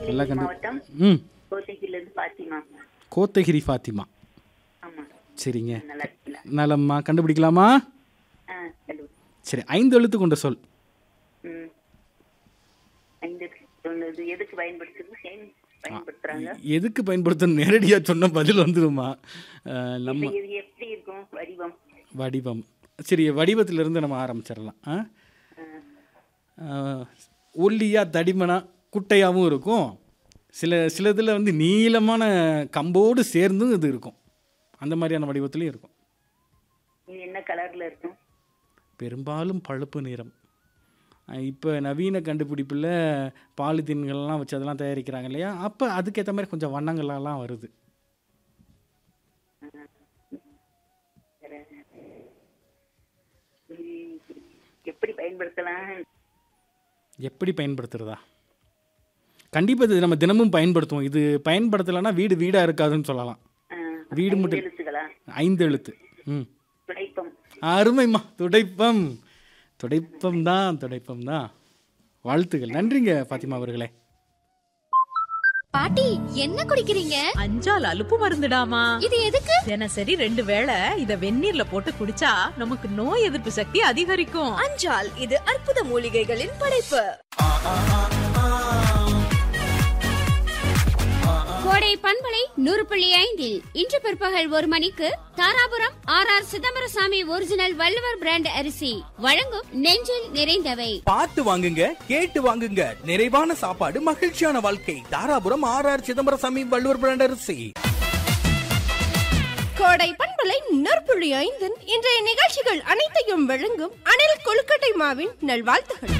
நல்லா கிருஷ்ணகிரி கண்டு மாவட்டம் ம் கோத்தகிரில இருந்து பாத்திமா கோத்தகிரி ஃபாத்திமா ஆமா சரிங்க நல்லா இருக்கீங்களா நலம்மா கண்டுபிடிக்கலாமா ஆ ஹலோ சரி ஐந்து எழுத்து கொண்ட சொல் ம் ஐந்து சொன்னது எதுக்கு பயன்படுத்துறது ஏன் பயன்படுத்துறாங்க எதுக்கு பயன்படுத்தணும் நேரடியாக சொன்ன பதில் வந்துடுமா அஹ், இப்ப நம்ம இது எப்படி இருக்கும் வடிவம் வடிவம் சரி வடிவத்திலிருந்து நம்ம ஆரம்பிச்சிடலாம் ஆ ஆ, அஹ், ஒல்லியா தடிமனா குட்டையாகவும் இருக்கும் சில சில இதில் வந்து நீளமான கம்போடு சேர்ந்தும் இது இருக்கும் அந்த மாதிரியான வடிவத்துலையும் இருக்கும் இது என்ன கலர்ல இருக்கும் பெரும்பாலும் பழுப்பு நிறம் இப்போ நவீன கண்டுபிடிப்பில் பாலித்தீன்கள்லாம் வச்சு அதெல்லாம் தயாரிக்கிறாங்க இல்லையா அப்போ அதுக்கேற்ற மாதிரி கொஞ்சம் வண்ணங்கள்லாம் வருது இது எப்படி பயன்படுத்தலாம் எப்படி பயன்படுத்துறதா கண்டிப்பாக இது நம்ம தினமும் பயன்படுத்துவோம் இது பயன்படுத்தலைன்னா வீடு வீடாக இருக்காதுன்னு சொல்லலாம் ஆ, வீடு ஐந்து மட்டும் எழுத்துக்களா ஐந்து எழுத்து ம் துடைப்பம் அருமைம்மா துடைப்பம் துடைப்பம் தான் துடைப்பம் தான் வாழ்த்துக்கள் நன்றிங்க பாத்திமா அவர்களே பாட்டி என்ன குடிக்கிறீங்க அஞ்சால் அலுப்பு மருந்துடாமா இது எதுக்கு தினசரி ரெண்டு வேளை இத வெந்நீர்ல போட்டு குடிச்சா நமக்கு நோய் எதிர்ப்பு சக்தி அதிகரிக்கும் அஞ்சால் இது அற்புத மூலிகைகளின் படைப்பு கோடை பண்பலை நூறு புள்ளி ஐந்தில் இன்று பிற்பகல் ஒரு மணிக்கு Dharapuram R R Chidambarasamy original Valluvar brand அரிசி வழங்கும் நெஞ்சில் நிறைந்தவை பார்த்து வாங்குங்க கேட்டு வாங்குங்க நிறைவான சாப்பாடு மகிழ்ச்சியான வாழ்க்கை Dharapuram R R Chidambarasamy Valluvar brand அரிசி கோடை பண்பலை நற்புள்ளி ஐந்தின் இன்றைய நிகழ்ச்சிகள் அனைத்தையும் வழங்கும் அனில் கொழுக்கட்டை மாவின் நல்வாழ்த்துகள்